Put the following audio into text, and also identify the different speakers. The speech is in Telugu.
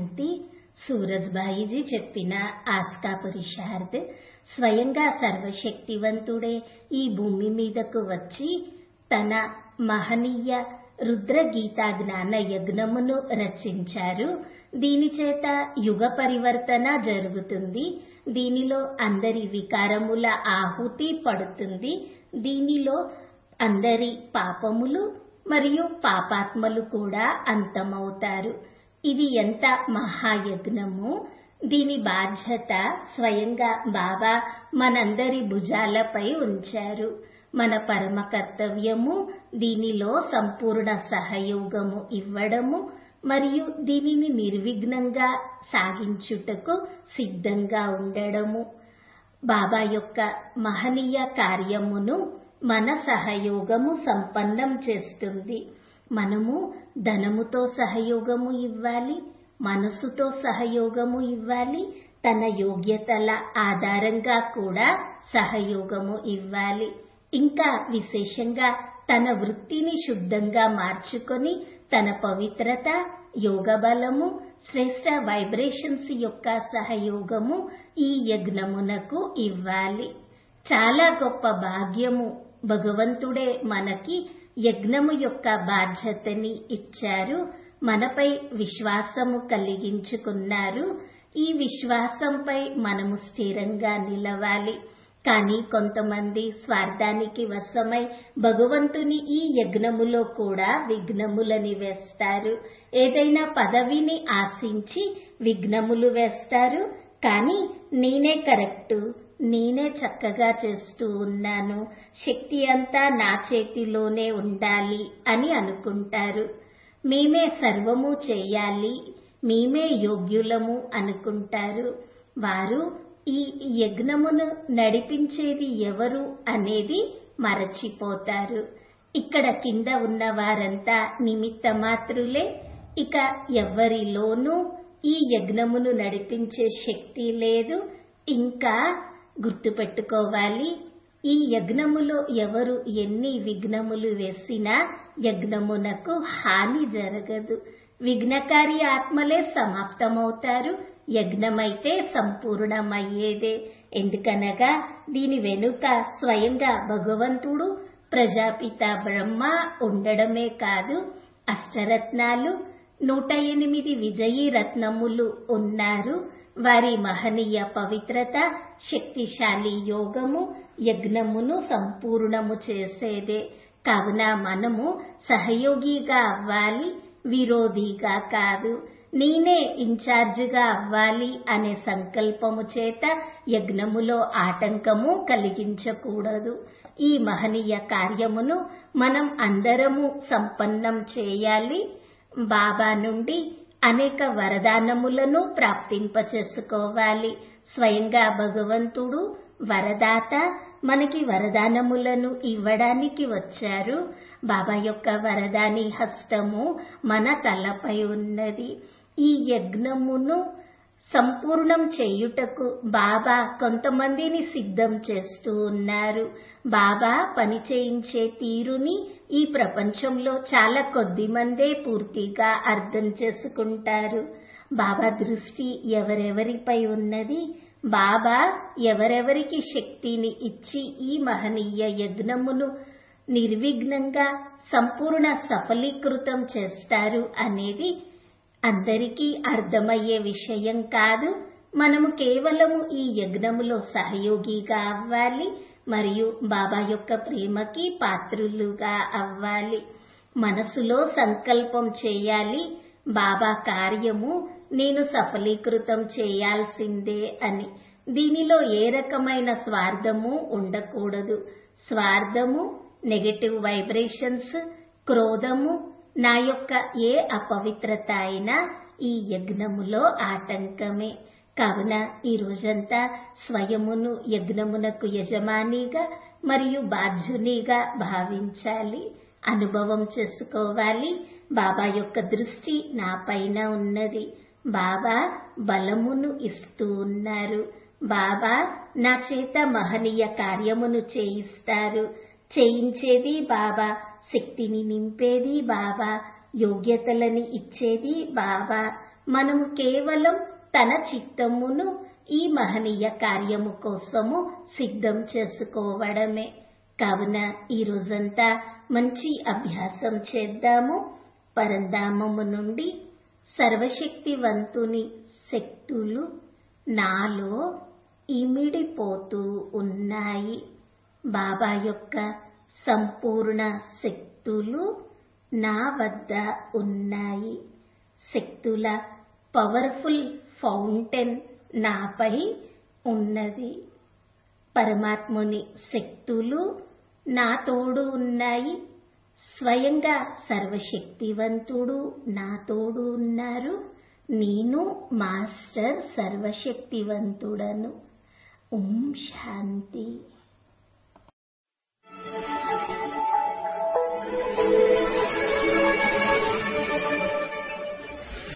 Speaker 1: శాంతి సూరజ్బాయిజీ చెప్పిన ఆస్కా పురుషార్థ్ స్వయంగా సర్వశక్తివంతుడే ఈ భూమి మీదకు వచ్చి తన మహనీయ రుద్రగీత జ్ఞాన యజ్ఞమును రచించారు దీని చేత యుగ పరివర్తన జరుగుతుంది దీనిలో అందరి వికారముల ఆహుతి పడుతుంది దీనిలో అందరి పాపములు మరియు పాపాత్మలు కూడా అంతమవుతారు ఇది ఎంత మహాయజ్ఞము దీని బాధ్యత స్వయంగా బాబా మనందరి భుజాలపై ఉంచారు మన పరమ కర్తవ్యము దీనిలో సంపూర్ణ సహయోగము ఇవ్వడము మరియు దీనిని నిర్విఘ్నంగా సాగించుటకు సిద్ధంగా ఉండడము బాబా యొక్క మహనీయ కార్యమును మన సహయోగము సంపన్నం చేస్తుంది మనము ధనముతో సహయోగము ఇవ్వాలి మనసుతో సహయోగము ఇవ్వాలి తన యోగ్యతల ఆధారంగా కూడా సహయోగము ఇవ్వాలి ఇంకా విశేషంగా తన వృత్తిని శుద్ధంగా మార్చుకొని తన పవిత్రత యోగ బలము శ్రేష్ట వైబ్రేషన్స్ యొక్క సహయోగము ఈ యజ్ఞమునకు ఇవ్వాలి చాలా గొప్ప భాగ్యము భగవంతుడే మనకి యజ్ఞము యొక్క బాధ్యతని ఇచ్చారు మనపై విశ్వాసము కలిగించుకున్నారు ఈ విశ్వాసంపై మనము స్థిరంగా నిలవాలి కానీ కొంతమంది స్వార్థానికి వశమై భగవంతుని ఈ యజ్ఞములో కూడా విఘ్నములని వేస్తారు ఏదైనా పదవిని ఆశించి విఘ్నములు వేస్తారు కానీ నేనే కరెక్టు నేనే చక్కగా చేస్తూ ఉన్నాను శక్తి అంతా నా చేతిలోనే ఉండాలి అని అనుకుంటారు మేమే సర్వము చేయాలి మేమే యోగ్యులము అనుకుంటారు వారు ఈ యజ్ఞమును నడిపించేది ఎవరు అనేది మరచిపోతారు ఇక్కడ కింద ఉన్న వారంతా నిమిత్త మాత్రులే ఇక ఎవ్వరిలోనూ ఈ యజ్ఞమును నడిపించే శక్తి లేదు ఇంకా గుర్తుపెట్టుకోవాలి ఈ యజ్ఞములో ఎవరు ఎన్ని విఘ్నములు వేసినా యజ్ఞమునకు హాని జరగదు విఘ్నకారి ఆత్మలే సమాప్తమవుతారు యజ్ఞమైతే సంపూర్ణమయ్యేదే ఎందుకనగా దీని వెనుక స్వయంగా భగవంతుడు ప్రజాపిత బ్రహ్మ ఉండడమే కాదు అష్టరత్నాలు నూట ఎనిమిది విజయీ రత్నములు ఉన్నారు వారి మహనీయ పవిత్రత శక్తిశాలి యోగము యజ్ఞమును సంపూర్ణము చేసేదే కావున మనము సహయోగిగా అవ్వాలి విరోధిగా కాదు నేనే ఇన్ఛార్జిగా అవ్వాలి అనే సంకల్పము చేత యజ్ఞములో ఆటంకము కలిగించకూడదు ఈ మహనీయ కార్యమును మనం అందరము సంపన్నం చేయాలి బాబా నుండి అనేక వరదానములను ప్రాప్తింపచేసుకోవాలి స్వయంగా భగవంతుడు వరదాత మనకి వరదానములను ఇవ్వడానికి వచ్చారు బాబా యొక్క వరదాని హస్తము మన తలపై ఉన్నది ఈ యజ్ఞమును సంపూర్ణం చేయుటకు బాబా కొంతమందిని సిద్ధం చేస్తూ ఉన్నారు బాబా పని చేయించే తీరుని ఈ ప్రపంచంలో చాలా కొద్ది మందే పూర్తిగా అర్థం చేసుకుంటారు బాబా దృష్టి ఎవరెవరిపై ఉన్నది బాబా ఎవరెవరికి శక్తిని ఇచ్చి ఈ మహనీయ యజ్ఞమును నిర్విఘ్నంగా సంపూర్ణ సఫలీకృతం చేస్తారు అనేది అందరికీ అర్థమయ్యే విషయం కాదు మనము కేవలము ఈ యజ్ఞములో సహయోగిగా అవ్వాలి మరియు బాబా యొక్క ప్రేమకి పాత్రులుగా అవ్వాలి మనసులో సంకల్పం చేయాలి బాబా కార్యము నేను సఫలీకృతం చేయాల్సిందే అని దీనిలో ఏ రకమైన స్వార్థము ఉండకూడదు స్వార్థము నెగటివ్ వైబ్రేషన్స్ క్రోధము నా యొక్క ఏ అపవిత్రత అయినా ఈ యజ్ఞములో ఆటంకమే కావున ఈ రోజంతా స్వయమును యజ్ఞమునకు యజమానిగా మరియు బాధ్యునిగా భావించాలి అనుభవం చేసుకోవాలి బాబా యొక్క దృష్టి నా పైన ఉన్నది బాబా బలమును ఇస్తూ ఉన్నారు బాబా నా చేత మహనీయ కార్యమును చేయిస్తారు చేయించేది బాబా శక్తిని నింపేది బాబా యోగ్యతలని ఇచ్చేది బాబా మనము కేవలం తన చిత్తమును ఈ మహనీయ కార్యము కోసము సిద్ధం చేసుకోవడమే కావున ఈ రోజంతా మంచి అభ్యాసం చేద్దాము పరంధామము నుండి సర్వశక్తివంతుని శక్తులు నాలో ఇమిడిపోతూ ఉన్నాయి బాబా యొక్క సంపూర్ణ శక్తులు నా వద్ద ఉన్నాయి శక్తుల పవర్ఫుల్ ఫౌంటైన్ నాపై ఉన్నది పరమాత్ముని శక్తులు నా తోడు ఉన్నాయి స్వయంగా సర్వశక్తివంతుడు నా తోడు ఉన్నారు నేను మాస్టర్ సర్వశక్తివంతుడను ఓం శాంతి